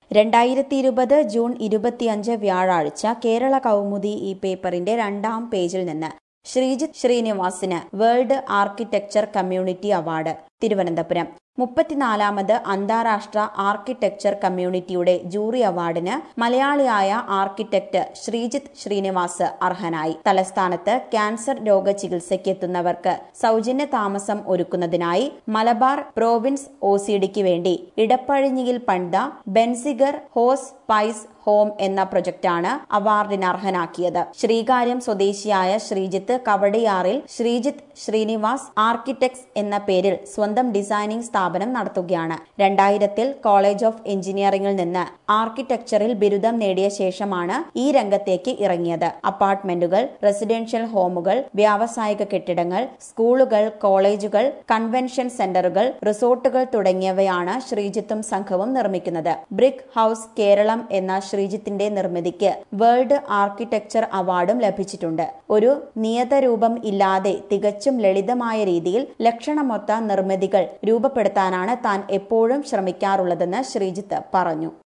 രണ്ടായിരത്തി ഇരുപത് ജൂൺ ഇരുപത്തിയഞ്ച് വ്യാഴാഴ്ച കേരള കൗമുദി ഈ പേപ്പറിന്റെ രണ്ടാം പേജിൽ നിന്ന് ശ്രീജിത്ത് ശ്രീനിവാസിന് world architecture community award Thiruvananthapuram മുപ്പത്തിനാലാമത് അന്താരാഷ്ട്ര ആർക്കിടെക്ചർ കമ്മ്യൂണിറ്റിയുടെ ജൂറി അവാർഡിന് മലയാളിയായ ആർക്കിടെക്ട് ശ്രീജിത്ത് ശ്രീനിവാസ് അർഹനായി തലസ്ഥാനത്ത് ക്യാൻസർ രോഗ ചികിത്സയ്ക്കെത്തുന്നവർക്ക് സൗജന്യ താമസം ഒരുക്കുന്നതിനായി മലബാർ പ്രോവിൻസ് ഒ സി ഡിക്ക് വേണ്ടി ഇടപ്പഴിഞ്ഞിയിൽ പണിത ബെൻസിഗർ ഹോസ് പൈസ് ഹോം എന്ന പ്രൊജക്ടാണ് അവാർഡിന് അർഹനാക്കിയത് ശ്രീകാര്യം സ്വദേശിയായ ശ്രീജിത്ത് കവടിയാറിൽ ശ്രീജിത്ത് ശ്രീനിവാസ് ആർക്കിടെക്ട്സ് എന്ന പേരിൽ സ്വന്തം ഡിസൈനിംഗ് സ്ഥാപനം നടത്തുകയാണ് രണ്ടായിരത്തിൽ കോളേജ് ഓഫ് എഞ്ചിനീയറിംഗിൽ നിന്ന് ആർക്കിടെക്ചറിൽ ബിരുദം നേടിയ ശേഷമാണ് ഈ രംഗത്തേക്ക് ഇറങ്ങിയത് അപ്പാർട്ട്മെന്റുകൾ റെസിഡൻഷ്യൽ ഹോമുകൾ വ്യാവസായിക കെട്ടിടങ്ങൾ സ്കൂളുകൾ കോളേജുകൾ കൺവെൻഷൻ സെന്ററുകൾ റിസോർട്ടുകൾ തുടങ്ങിയവയാണ് ശ്രീജിത്തും സംഘവും നിർമ്മിക്കുന്നത് ബ്രിക് ഹൌസ് കേരളം എന്ന ശ്രീജിത്തിന്റെ നിർമ്മിതിക്ക് വേൾഡ് ആർക്കിടെക്ചർ അവാർഡും ലഭിച്ചിട്ടുണ്ട് ഒരു നിയതരൂപം ഇല്ലാതെ തികച്ചും ലളിതമായ രീതിയിൽ ലക്ഷണമൊത്ത നിർമ്മിതികൾ രൂപപ്പെടുത്താനാണ് താൻ എപ്പോഴും ശ്രമിക്കാറുള്ളതെന്ന് ശ്രീജിത്ത് പറഞ്ഞു